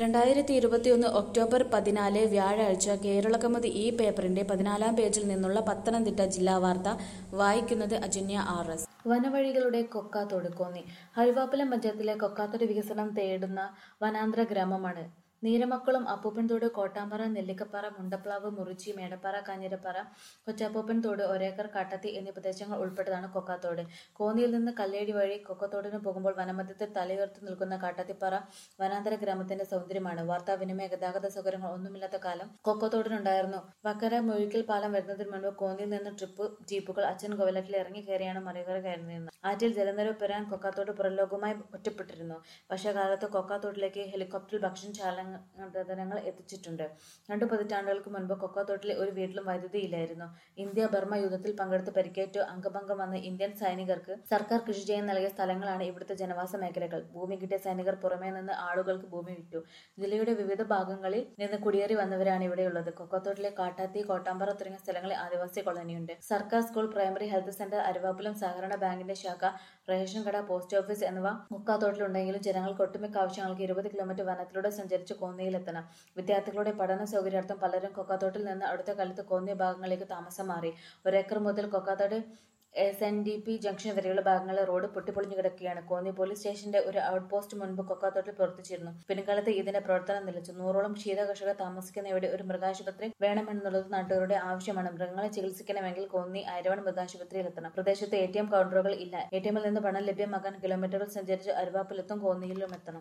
രണ്ടായിരത്തി ഇരുപത്തിയൊന്ന് ഒക്ടോബർ പതിനാല് വ്യാഴാഴ്ച കേരളകൗമുദി ഈ പേപ്പറിന്റെ പതിനാലാം പേജിൽ നിന്നുള്ള പത്തനംതിട്ട ജില്ലാ വാർത്ത വായിക്കുന്നത് അജന്യ ആർ എസ് വനവഴികളുടെ കൊക്കാത്തോട് കോന്നി ഹഴുവാപ്പലം പഞ്ചായത്തിലെ കൊക്കാത്തോട് വികസനം തേടുന്ന വനാന്തര ഗ്രാമമാണ് നീരമക്കുളം അപ്പൂപ്പൻതോട് കോട്ടാമ്പറ നെല്ലിക്കപ്പാറ മുണ്ടപ്ലാവ് മുറിച്ചി മേടപ്പാറ കാഞ്ഞിരപ്പാറ കൊച്ചാപ്പൂപ്പൻ തോട് ഒരേക്കർ കാട്ടത്തി എന്നീ പ്രദേശങ്ങൾ ഉൾപ്പെട്ടതാണ് കൊക്കാത്തോട് കോന്നിയിൽ നിന്ന് കല്ലേടി വഴി കൊക്കത്തോടിന് പോകുമ്പോൾ വനമധ്യത്തിൽ തലയുയർത്തി നിൽക്കുന്ന കാട്ടത്തിപ്പാറ വനാന്തര ഗ്രാമത്തിന്റെ സൗന്ദര്യമാണ് വാർത്താവിനിമയ ഗതാഗത സൗകര്യങ്ങൾ ഒന്നുമില്ലാത്ത കാലം കൊക്കത്തോടിനുണ്ടായിരുന്നു വക്കര മുഴിക്കൽ പാലം വരുന്നതിന് മുൻപ് കോന്നിയിൽ നിന്ന് ട്രിപ്പ് ജീപ്പുകൾ അച്ഛൻ കോവിലക്കിൽ ഇറങ്ങി കയറിയാണ് മറികര കയറുന്നത് ആറ്റിൽ ജലനിരവ് പെരാൻ കൊക്കാത്തോട് പുറംലോകവുമായി ഒറ്റപ്പെട്ടിരുന്നു വർഷകാലത്ത് കൊക്കാത്തോട്ടിലേക്ക് ഹെലികോപ്റ്ററിൽ ഭക്ഷണശാലങ്ങൾ എത്തിച്ചിട്ടുണ്ട് രണ്ടു പതിറ്റാണ്ടുകൾക്ക് മുൻപ് കൊക്കാത്തോട്ടിലെ ഒരു വീട്ടിലും വൈദ്യുതി ഇല്ലായിരുന്നു ഇന്ത്യ ബർമ യുദ്ധത്തിൽ പങ്കെടുത്ത് പരിക്കേറ്റു അംഗഭംഗം വന്ന ഇന്ത്യൻ സൈനികർക്ക് സർക്കാർ കൃഷി ചെയ്യാൻ നൽകിയ സ്ഥലങ്ങളാണ് ഇവിടുത്തെ ജനവാസ മേഖലകൾ ഭൂമി കിട്ടിയ സൈനികർ പുറമേ നിന്ന് ആളുകൾക്ക് ഭൂമി വിറ്റു ജില്ലയുടെ വിവിധ ഭാഗങ്ങളിൽ നിന്ന് കുടിയേറി വന്നവരാണ് ഇവിടെയുള്ളത് കൊക്കത്തോട്ടിലെ കാട്ടാത്തി കോട്ടാമ്പറ തുടങ്ങിയ സ്ഥലങ്ങളിൽ ആദിവാസി കോളനിയുണ്ട് സർക്കാർ school primary health centre Aruvappulam സഹകരണ ബാങ്കിന്റെ ശാഖ റേഷൻ കട പോസ്റ്റ് ഓഫീസ് എന്നിവ മുക്കാത്തോട്ടിലുണ്ടെങ്കിലും ജനങ്ങൾക്ക് ഒട്ടുമിക്ക ആവശ്യങ്ങൾക്ക് ഇരുപത് കിലോമീറ്റർ വനത്തിലൂടെ സഞ്ചരിച്ച് കോന്നിയിലെത്തണം വിദ്യാർത്ഥികളുടെ പഠന സൗകര്യാർത്ഥം പലരും കൊക്കാത്തോട്ടിൽ നിന്ന് അടുത്ത കാലത്ത് കോന്നി ഭാഗങ്ങളിലേക്ക് താമസം മാറി ഒരേക്കർ മുതൽ Kokkathodu S N D P junction വരെയുള്ള ഭാഗങ്ങളിൽ റോഡ് പൊട്ടിപ്പൊളിഞ്ഞു കിടക്കുകയാണ് കോന്നി പോലീസ് സ്റ്റേഷന്റെ ഒരു ഔട്ട് പോസ്റ്റ് മുൻപ് കൊക്കാത്തോട്ടിൽ പ്രവർത്തിച്ചിരുന്നു പിൻകാലത്ത് ഇതിന്റെ പ്രവർത്തനം നിലച്ചു നൂറോളം ക്ഷീര കർഷകർ താമസിക്കുന്ന ഇവിടെ ഒരു മൃഗാശുപത്രി വേണമെന്നുള്ളത് നാട്ടുകാരുടെ ആവശ്യമാണ് മൃഗങ്ങളെ ചികിത്സിക്കണമെങ്കിൽ കോന്നി ഐരവൺ മൃഗാശുപത്രിയിൽ എത്തണം പ്രദേശത്ത് എ ടി എം കൗണ്ടറുകൾ ഇല്ല എ ടി എമ്മിൽ നിന്ന് പണം ലഭ്യമാക്കാൻ കിലോമീറ്ററുകൾ സഞ്ചരിച്ച് അരുവാപ്പിലെത്തും കോന്നിയിലും എത്തണം